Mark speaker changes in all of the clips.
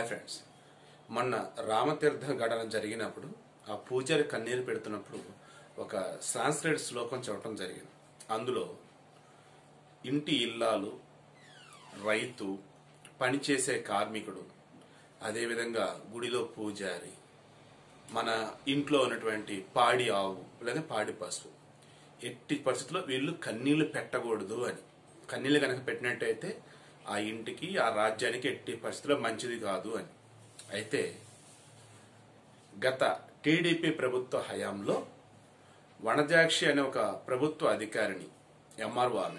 Speaker 1: hi friends మొన్న రామతీర్థ ఘటన జరిగినప్పుడు ఆ పూజారి కన్నీరు పెడుతున్నప్పుడు ఒక సాంస్క్రిట్ శ్లోకం చదవటం జరిగింది అందులో ఇంటి ఇల్లాలు రైతు పనిచేసే కార్మికుడు అదేవిధంగా గుడిలో పూజారి మన ఇంట్లో ఉన్నటువంటి పాడి ఆవు లేదా పాడి పశువు ఎట్టి పరిస్థితుల్లో వీళ్ళు కన్నీళ్లు పెట్టకూడదు అని కన్నీళ్లు కనుక పెట్టినట్టయితే ఆ ఇంటికి ఆ రాజ్యానికి ఎట్టి పరిస్థితుల్లో మంచిది కాదు అని అయితే గత టీడీపీ ప్రభుత్వ హయాంలో వనజాక్షి అనే ఒక ప్రభుత్వ అధికారిని ఎంఆర్ఓ ఆమె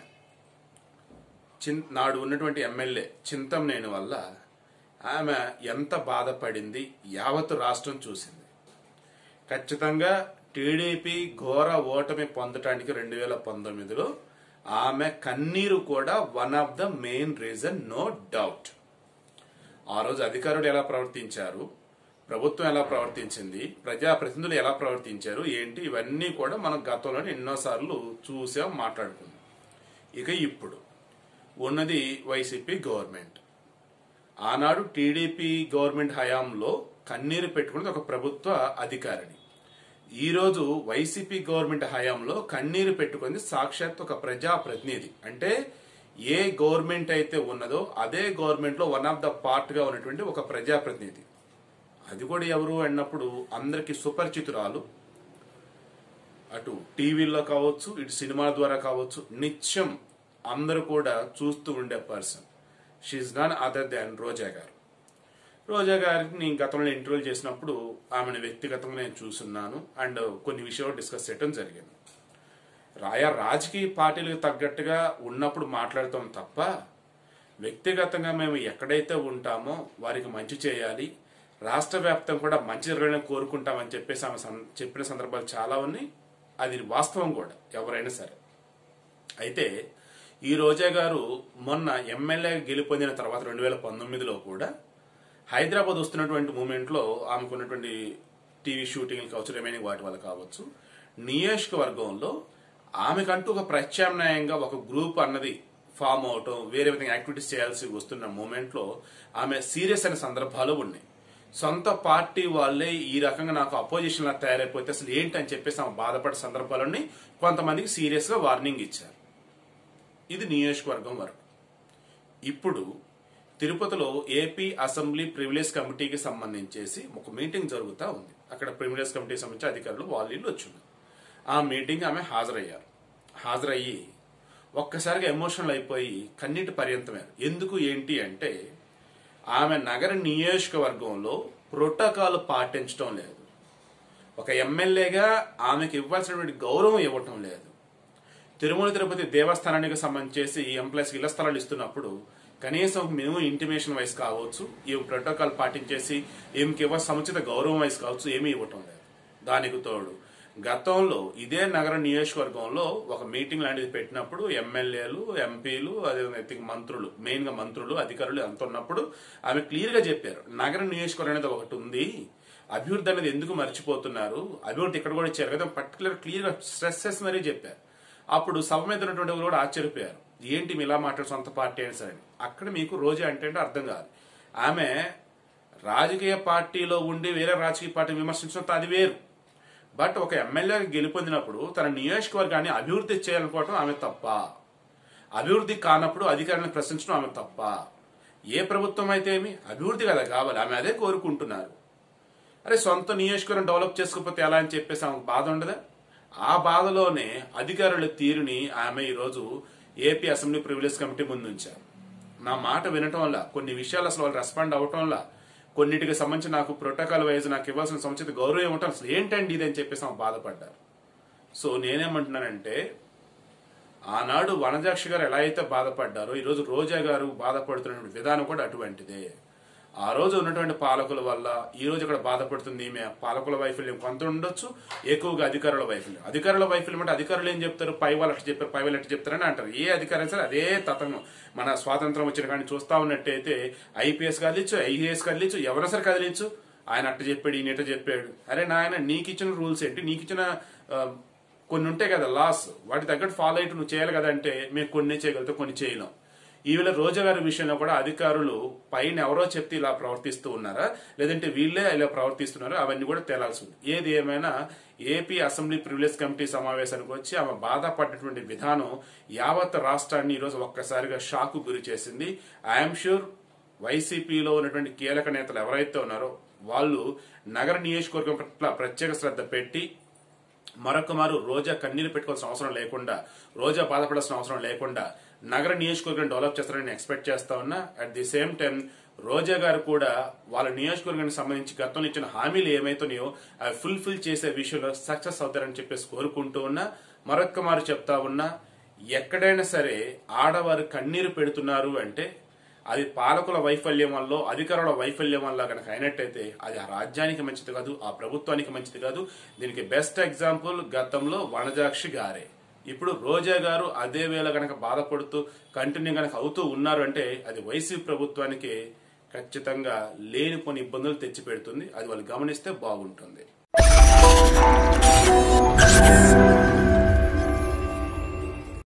Speaker 1: చిన్ నాడు ఉన్నటువంటి ఎమ్మెల్యే చింతంనేని వల్ల ఆమె ఎంత బాధపడింది యావత్ రాష్ట్రం చూసింది ఖచ్చితంగా టీడీపీ ఘోర ఓటమి పొందటానికి రెండు వేల పంతొమ్మిదిలో ఆమె కన్నీరు కూడా one of the main reason no doubt ఆ రోజు అధికారులు ఎలా ప్రవర్తించారు ప్రభుత్వం ఎలా ప్రవర్తించింది ప్రజాప్రతినిధులు ఎలా ప్రవర్తించారు ఏంటి ఇవన్నీ కూడా మనం గతంలో ఎన్నోసార్లు చూసాం మాట్లాడుకున్నాం ఇక ఇప్పుడు ఉన్నది వైసీపీ గవర్నమెంట్ ఆనాడు టీడీపీ గవర్నమెంట్ హయాంలో కన్నీరు పెట్టుకున్నది ఒక ప్రభుత్వ అధికారిని ఈ రోజు వైసీపీ గవర్నమెంట్ హయాంలో కన్నీరు పెట్టుకుంది సాక్షాత్ ఒక ప్రజాప్రతినిధి అంటే ఏ గవర్నమెంట్ అయితే ఉన్నదో అదే గవర్నమెంట్ లో వన్ ఆఫ్ ద పార్ట్ గా ఉన్నటువంటి ఒక ప్రజాప్రతినిధి అది కూడా ఎవరు అన్నప్పుడు అందరికి సుపరిచితురాలు అటు టీవీలో కావచ్చు ఇటు సినిమా ద్వారా కావచ్చు నిత్యం అందరూ కూడా చూస్తూ ఉండే person she none other than Roja గారు రోజా గారిని గతంలో ఇంటర్వ్యూ చేసినప్పుడు ఆమెను వ్యక్తిగతంగా నేను చూస్తున్నాను అండ్ కొన్ని విషయాలు డిస్కస్ చేయడం జరిగింది రాయా రాజకీయ పార్టీలకు తగ్గట్టుగా ఉన్నప్పుడు మాట్లాడతాం తప్ప వ్యక్తిగతంగా మేము ఎక్కడైతే ఉంటామో వారికి మంచి చేయాలి రాష్ట్ర వ్యాప్తం కూడా మంచి జరగాలని కోరుకుంటామని చెప్పేసి ఆమె సం- చెప్పిన సందర్భాలు చాలా ఉన్నాయి అది వాస్తవం కూడా ఎవరైనా సరే అయితే ఈ రోజా గారు మొన్న ఎమ్మెల్యే గెలుపొందిన తర్వాత రెండు వేల పంతొమ్మిదిలో కూడా హైదరాబాద్ వస్తున్నటువంటి మూమెంట్లో ఆమెకున్నటువంటి టీవీ షూటింగ్లు కావచ్చు రిమైనింగ్ వాటి వల్ల కావచ్చు నియోజకవర్గంలో ఆమెకంటూ ఒక ప్రత్యామ్నాయంగా ఒక గ్రూప్ అన్నది ఫామ్ అవటం వేరే విధంగా యాక్టివిటీస్ చేయాల్సి వస్తున్న మూమెంట్లో ఆమె సీరియస్ అయిన సందర్భాలు ఉన్నాయి సొంత పార్టీ వాళ్ళే ఈ రకంగా నాకు అపోజిషన్ లా తయారైపోతే అసలు ఏంటి అని చెప్పేసి ఆమె బాధపడే సందర్భాలని కొంతమందికి సీరియస్ గా వార్నింగ్ ఇచ్చారు ఇది నియోజకవర్గం వరకు ఇప్పుడు తిరుపతిలో ఏపీ అసెంబ్లీ ప్రివిలేజ్ కమిటీకి సంబంధించేసి ఒక మీటింగ్ జరుగుతూ ఉంది అక్కడ ప్రివిలేజ్ కమిటీకి సంబంధించి అధికారులు వాళ్ళు వీళ్ళు వచ్చింది ఆ మీటింగ్ ఆమె హాజరయ్యారు హాజరయ్యి ఒక్కసారిగా ఎమోషనల్ అయిపోయి కన్నీటి పర్యంతమయ్యారు ఎందుకు ఏంటి అంటే ఆమె నగర నియోజకవర్గంలో ప్రోటోకాల్ పాటించడం లేదు ఒక ఎమ్మెల్యేగా ఆమెకు ఇవ్వాల్సినటువంటి గౌరవం ఇవ్వటం లేదు తిరుమల తిరుపతి దేవస్థానానికి సంబంధించేసి ఈ ఎంప్లాయీస్ ఇళ్ల స్థలాలు ఇస్తున్నప్పుడు కనీసం మినిమం ఇంటిమేషన్ వైస్ కావచ్చు ఈ ప్రోటోకాల్ పాటించేసి ఈమెకి ఇవ్వ సముచిత గౌరవం వైస్ కావచ్చు ఏమీ ఇవ్వటం లేదు దానికి తోడు గతంలో ఇదే నగర నియోజకవర్గంలో ఒక మీటింగ్ లాంటిది పెట్టినప్పుడు ఎమ్మెల్యేలు ఎంపీలు అదే I think మంత్రులు మెయిన్ గా మంత్రులు అధికారులు అంత ఉన్నప్పుడు ఆమె క్లియర్ గా చెప్పారు నగర నియోజకవర్గం అనేది ఒకటి ఉంది అభివృద్ధి అనేది ఎందుకు మర్చిపోతున్నారు అభివృద్ధి ఇక్కడ కూడా ఇచ్చారు కదా పర్టికులర్ క్లియర్ గా స్ట్రెస్ చేసి మరీ చెప్పారు అప్పుడు సభ మీద ఉన్నటువంటి వాళ్ళు కూడా ఆశ్చర్యపోయారు ఏంటి మీ ఇలా మాట్లాడు సొంత పార్టీ అని సరే అక్కడ మీకు రోజా అంటే అంటే అర్థం కాదు ఆమె రాజకీయ పార్టీలో ఉండి వేరే రాజకీయ పార్టీ విమర్శించడం అది వేరు బట్ ఒక ఎమ్మెల్యే గెలుపొందినప్పుడు తన నియోజకవర్గాన్ని అభివృద్ధి చేయాలనుకోవటం ఆమె తప్ప అభివృద్ధి కానప్పుడు అధికారులను ప్రశ్నించడం ఆమె తప్ప ఏ ప్రభుత్వం అయితే ఏమి అభివృద్ధి కదా కావాలి ఆమె అదే కోరుకుంటున్నారు అరే సొంత నియోజకవర్గం డెవలప్ చేసుకోకపోతే ఎలా అని చెప్పేసి ఆమెకు బాధ ఉండదా ఆ బాధలోనే అధికారుల తీరుని ఆమె ఈరోజు ఏపీ అసెంబ్లీ ప్రివిలేజ్ కమిటీ ముందు ఉంచారు నా మాట వినటం వల్ల కొన్ని విషయాలు అసలు వాళ్ళు రెస్పాండ్ అవటం వల్ల కొన్నిటికి సంబంధించి నాకు ప్రోటోకాల్ వైజ్ నాకు ఇవ్వాల్సిన సముచిత గౌరవం ఇవ్వటం అసలు ఏంటండి ఇది అని చెప్పేసి ఆమె బాధపడ్డారు సో నేనేమంటున్నానంటే ఆనాడు వనజాక్షి గారు ఎలా అయితే బాధపడ్డారో ఈరోజు రోజా గారు బాధపడుతున్న విధానం కూడా అటువంటిదే ఆ రోజు ఉన్నటువంటి పాలకుల వల్ల ఈ రోజు ఇక్కడ బాధపడుతుంది ఈమె పాలకుల వైఫల్యం కొంత ఉండొచ్చు ఎక్కువగా అధికారుల వైఫల్యం అధికారుల వైఫల్యం అంటే అధికారులు ఏం చెప్తారు పై వాళ్ళు అట్లా చెప్పారు పై వాళ్ళు ఎట్లా చెప్తారని అంటారు ఏ అధికారం సరే అదే తతంగం మన స్వాతంత్రం వచ్చిన కానీ చూస్తా ఉన్నట్టయితే ఐపీఎస్ కదిలించు ఐఏఎస్ కదిలించు ఎవరైనా సరే కదిలించు ఆయన అట్ట చెప్పాడు ఈయన ఇట్ట చెప్పాడు అరే నాయన నీకు ఇచ్చిన రూల్స్ ఏంటి నీకు ఇచ్చిన ఆ, కొన్ని ఉంటాయి కదా లాస్ వాటి తగ్గట్టు ఫాలో అయ్యి నువ్వు చేయాలి కదా అంటే మేము కొన్ని చేయగలుగుతాం కొన్ని చేయలేం ఈవేళ రోజా గారి విషయంలో కూడా అధికారులు పైన ఎవరో చెప్తే ఇలా ప్రవర్తిస్తూ ఉన్నారా లేదంటే వీళ్ళే ఇలా ప్రవర్తిస్తున్నారా అవన్నీ కూడా తేలాల్సి ఉంది ఏది ఏమైనా ఏపీ అసెంబ్లీ ప్రివిలేజ్ కమిటీ సమావేశానికి వచ్చి ఆమె బాధపడినటువంటి విధానం యావత్ రాష్ట్రాన్ని ఈరోజు ఒక్కసారిగా షాక్ గురి చేసింది ఐఎమ్ షూర్ వైసీపీలో ఉన్నటువంటి కీలక నేతలు ఎవరైతే ఉన్నారో వాళ్ళు నగర నియోజకవర్గం పట్ల ప్రత్యేక శ్రద్ధ పెట్టి మరొక మారు రోజా కన్నీరు పెట్టుకోవాల్సిన అవసరం లేకుండా రోజా బాధపడాల్సిన అవసరం లేకుండా నగర నియోజకవర్గం డెవలప్ చేస్తారని ఎక్స్పెక్ట్ చేస్తా ఉన్నా at the same time Roja గారు కూడా వాళ్ళ నియోజకవర్గానికి సంబంధించి గతంలో ఇచ్చిన హామీలు ఏమైతున్నాయో అవి ఫుల్ఫిల్ చేసే విషయంలో సక్సెస్ అవుతారని చెప్పేసి కోరుకుంటూ ఉన్నా మరొక్క మారు చెప్తా ఉన్నా ఎక్కడైనా సరే ఆడవారు కన్నీరు పెడుతున్నారు అంటే అది పాలకుల వైఫల్యం వల్ల అధికారుల వైఫల్యం వల్ల కనుక అయినట్టయితే అది ఆ రాజ్యానికి మంచిది కాదు ఆ ప్రభుత్వానికి మంచిది కాదు దీనికి బెస్ట్ ఎగ్జాంపుల్ గతంలో వనజాక్షి గారే ఇప్పుడు రోజా గారు అదే వేళ గనక బాధపడుతూ కంటిన్యూ గనక అవుతూ ఉన్నారు అంటే అది వైసీపీ ప్రభుత్వానికి ఖచ్చితంగా లేని కొన్ని ఇబ్బందులు తెచ్చిపెడుతుంది అది వాళ్ళు గమనిస్తే బాగుంటుంది